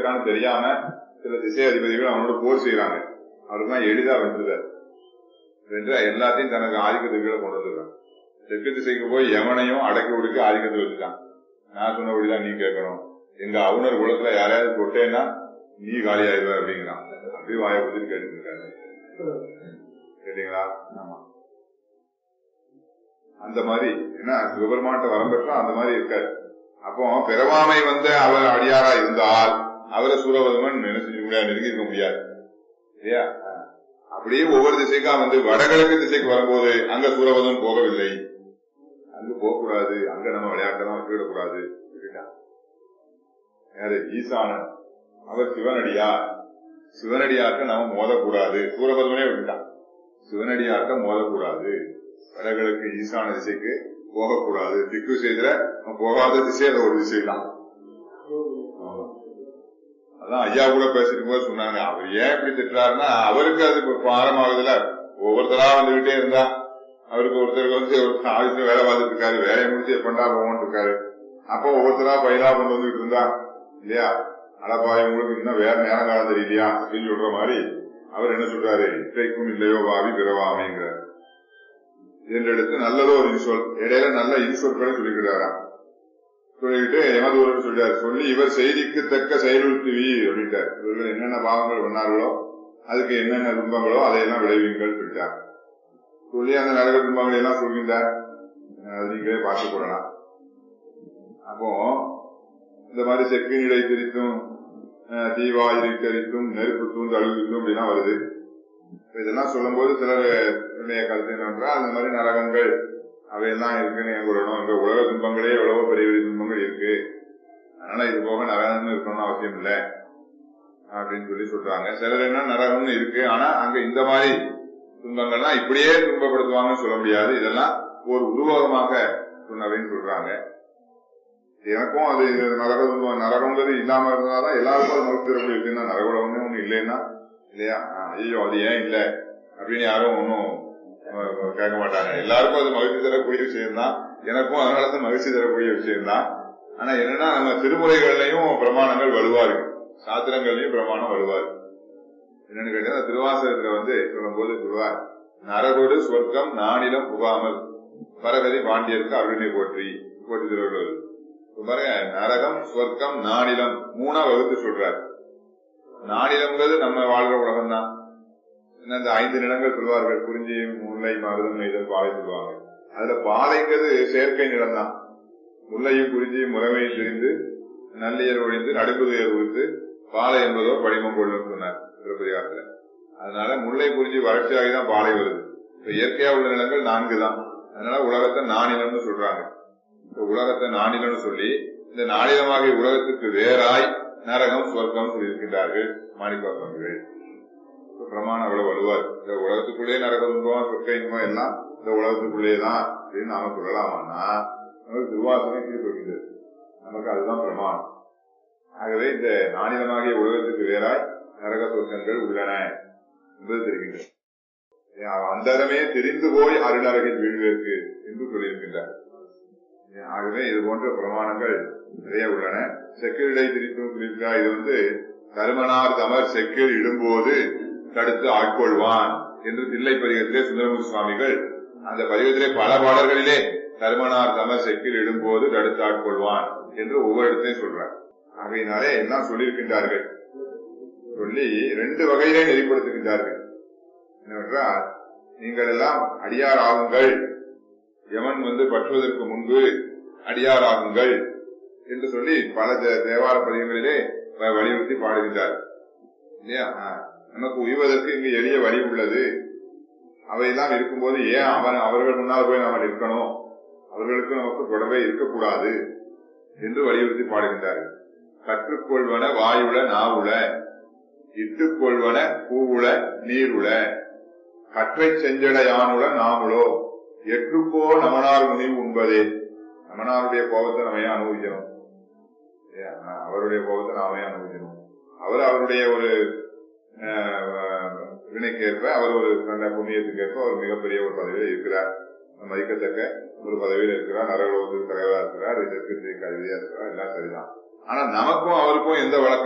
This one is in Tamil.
இருக்கான்னு தெரியாம சில திசை அதிபதிகள் அவனோட போர் செய்யறாங்க அவருக்குலாம் எளிதா வென்றுதார் வென்று எல்லாத்தையும் தனக்கு ஆதிக்கத்துக்குள்ள கொண்டு வந்துடுறான் தெற்கு திசைக்கு போய் எவனையும் அடக்கி ஒடுக்கி ஆதிக்கத்தை வச்சுட்டான் நான் சொன்னபடிதான் நீ கேட்கணும் எங்க அவுணர் குலத்துல யாரையாவது தொட்டேன்னா நீ காலி ஆயிடுவ அப்படிங்கிறான் அப்படியே வாய பத்தி கேட்டுட்டு இருக்காரு கேட்டீங்களா ஆமா அந்த மாதிரி என்ன சிவபெருமான்ட்ட வரம் பெற்றா அந்த மாதிரி இருக்காரு அப்போ பிறவாமை வந்த அவர் அடியாரா இருந்தால் அவரை சூரவதமன் என்ன செஞ்ச முடியாது நெருங்கி இருக்க முடியாது இல்லையா அப்படியே ஒவ்வொரு திசைக்கா வந்து வடகிழக்கு திசைக்கு வரும்போது அங்க சூரவதன் போகவில்லை அங்க போகக்கூடாது அங்க நம்ம விளையாட்டெல்லாம் வச்சுவிடக்கூடாது அப்படின்னா யாரு ஈசானன் அவர் சிவனடியா சிவனடியார்க்க நாம மோதக்கூடாது சூரபத்மனே விட்டுட்டான் சிவனடியார்க்க மோதக்கூடாது வடகிழக்கு ஈசான திசைக்கு போகக்கூடாது திக்கு செய்தல போகாத திசை அது ஒரு திசை தான் அதான் ஐயா கூட பேசிட்டு போது சொன்னாங்க அவர் ஏன் இப்படி திட்டுறாருன்னா அவருக்கு அது இப்ப ஆரம்பமாகுதுல ஒவ்வொருத்தரா வந்துகிட்டே இருந்தா அவருக்கு ஒருத்தருக்கு வந்து ஒரு ஆயுஷம் வேலை பார்த்துட்டு இருக்காரு வேலையை முடிச்சு எப்பண்டா போவோம்னு இருக்காரு அப்போ ஒவ்வொருத்தரா பயிலா கொண்டு வந்துட்டு இருந்தா இல்லையா அடப்பாய உங்களுக்கு இன்னும் வேற நேரம் காலம் தெரியலையா அப்படின்னு சொல்ற மாதிரி அவர் என்ன சொல்றாரு இத்தைக்கும் இல்லையோ பாவி பிறவாமைங்கிறார் என்றெடுத்து நல்லதோ ஒரு இன்சொல் இடையில நல்ல இன்சொற்களை சொல்லிக்கிறாராம் சொல்லிட்டு யமதூரன் சொல்றாரு சொல்லி இவர் செய்திக்கு தக்க செயலுறுத்துவி அப்படின்ட்டார் இவர்கள் என்னென்ன பாவங்கள் பண்ணார்களோ அதுக்கு என்னென்ன துன்பங்களோ அதையெல்லாம் விளைவிங்கள் சொல்லிட்டார் சொல்லி அந்த நரக துன்பங்களை எல்லாம் சொல்கின்றார் அது நீங்களே பார்த்து கொள்ளலாம் அப்போ இந்த மாதிரி செக்கின் இடை திரித்தும் தீவாயிரை கரித்தும் நெருப்பு தூண்டு அழுவித்தும் அப்படிலாம் வருது இதெல்லாம் சொல்லும்போது சிலர் என்னுடைய கருத்து என்னவென்றால் அந்த மாதிரி நரகங்கள் அவையெல்லாம் இருக்குன்னு என் கூறணும் இங்க உலக துன்பங்களே எவ்வளவோ பெரிய பெரிய துன்பங்கள் இருக்கு அதனால இது போக நரகம்னு இருக்கணும்னு அவசியம் இல்லை அப்படின்னு சொல்லி சொல்றாங்க சிலர் என்ன நரகம்னு இருக்கு ஆனா அங்க இந்த மாதிரி துன்பங்கள்லாம் இப்படியே துன்பப்படுத்துவாங்கன்னு சொல்ல முடியாது இதெல்லாம் ஒரு உருவகமாக சொன்னவைன்னு சொல்றாங்க எனக்கும் அது நரக துன்பம் நரகம்ன்றது இல்லாம இருந்தாதான் எல்லாருக்கும் அது மகிழ்ச்சி தரக்கூடிய விஷயம் நரக உலகமே ஒண்ணு இல்லைன்னா இல்லையா ஐயோ அது ஏன் இல்ல அப்படின்னு யாரும் ஒன்னும் கேட்க மாட்டாங்க எல்லாருக்கும் அது மகிழ்ச்சி தரக்கூடிய விஷயம் தான் எனக்கும் அதனாலதான் மகிழ்ச்சி தரக்கூடிய விஷயம் தான் ஆனா என்னன்னா நம்ம திருமுறைகள்லயும் பிரமாணங்கள் வலுவா இருக்கு சாத்திரங்கள்லயும் பிரமாணம் வலுவா இருக்கு என்னன்னு கேட்டா திருவாசகத்துல வந்து சொல்லும் போது சொல்லுவார் நரகோடு சொர்க்கம் நானிலம் புகாமல் பரகதி பாண்டியருக்கு அருளினை போற்றி போற்றி திருவள்ளுவர் பாருங்க நரகம் சொர்க்கம் நானிலம் மூணா வகுத்து சொல்றார் நானிலம்ங்கிறது நம்ம வாழ்ற உலகம் தான் இந்த ஐந்து நிலங்கள் சொல்வார்கள் குறிஞ்சி முல்லை மருதம் நெய்தல் பாலை சொல்லுவாங்க அதுல பாலைங்கிறது செயற்கை நிலம் தான் முல்லையும் குறிஞ்சியும் முறைமையும் தெரிந்து நல்லியர் ஒழிந்து நடுக்குதுயர் குறித்து பாலை என்பதோ படிமம் கொள்ளும் சொன்னார் திருப்பதிகாரத்துல அதனால முல்லை குறிஞ்சி வறட்சியாகி தான் பாலை வருது இப்ப இயற்கையா உள்ள நிலங்கள் நான்கு தான் அதனால உலகத்தை நானிலம்னு சொல்றாங்க இந்த உலகத்தை நானிலம்னு சொல்லி இந்த நானிலமாகிய உலகத்துக்கு வேறாய் நரகம் சொர்க்கம் சொல்லியிருக்கின்றார்கள் மாணிக்கவாசங்கள் பிரமாணம் அவ்வளவு வலுவார் இந்த உலகத்துக்குள்ளே நரக துன்பம் சொர்க்க இன்பம் எல்லாம் இந்த உலகத்துக்குள்ளே தான் அப்படின்னு நாம சொல்லலாமான்னா நமக்கு திருவாசகம் கீழ் சொல்கிறது நமக்கு அதுதான் பிரமாணம் ஆகவே இந்த நானிலமாகிய உலகத்துக்கு வேறாய் நரக சொர்க்கங்கள் உள்ளன என்பது தெரிகின்றது அந்தரமே தெரிந்து போய் அருணரகில் வீழ்வேற்கு என்று சொல்லியிருக்கின்றார் ஆகவே இது போன்ற பிரமாணங்கள் நிறைய உள்ளன செக்கிரிடை திரித்தும் சொல்லியிருக்கிறார் இது வந்து கருமனார் தமர் செக்கில் இடும்போது தடுத்து ஆட்கொள்வான் என்று தில்லை பதிகத்திலே சுந்தரமூர்த்தி சுவாமிகள் அந்த பதிகத்திலே பல பாடல்களிலே கருமனார் தமர் செக்கில் இடும்போது தடுத்து ஆட்கொள்வான் என்று ஒவ்வொரு இடத்தையும் சொல்றார் ஆகையினாலே எல்லாம் சொல்லியிருக்கின்றார்கள் சொல்லி ரெண்டு வகையிலே நெறிப்படுத்துகின்றார்கள் என்னவென்றால் நீங்கள் எல்லாம் அடியார் ஆகுங்கள் யமன் வந்து பற்றுவதற்கு முன்பு அடியார் ஆகுங்கள் என்று சொல்லி பல தேவார பதிகங்களிலே வலியுறுத்தி பாடுகின்றார் இல்லையா நமக்கு உய்வதற்கு இங்கு எளிய வழி உள்ளது அவையெல்லாம் இருக்கும்போது ஏன் அவன் அவர்கள் முன்னால் போய் நாம நிற்கணும் அவர்களுக்கு நமக்கு தொடர்பே இருக்கக்கூடாது என்று வலியுறுத்தி பாடுகின்றார்கள் கற்றுக்கொள்வன வாயுள நாவுள இட்டுக்கொள்வன பூவுள நீருள கற்றை செஞ்சடையானுள நாமுளோ எட்டுக்கோ நமனார் முனிவு உண்பதே நமனாருடைய கோபத்தை நம்ம அனுபவிக்கணும் அவருடைய கோபத்தை நாமே அனுபவிக்கணும் அவர் அவருடைய ஒரு வினைக்கேற்ப அவர் ஒரு நல்ல புண்ணியத்துக்கேற்ப அவர் மிகப்பெரிய ஒரு பதவியில் இருக்கிறார் மதிக்கத்தக்க ஒரு பதவியில் இருக்கிறார் நரகலோகத்துக்கு தலைவராக இருக்கிறார் இதற்கு கல்வியா இருக்கிறார் எல்லாம் சரிதான் ஆனா நமக்கும் அவருக்கும் எந்த வழக்கம்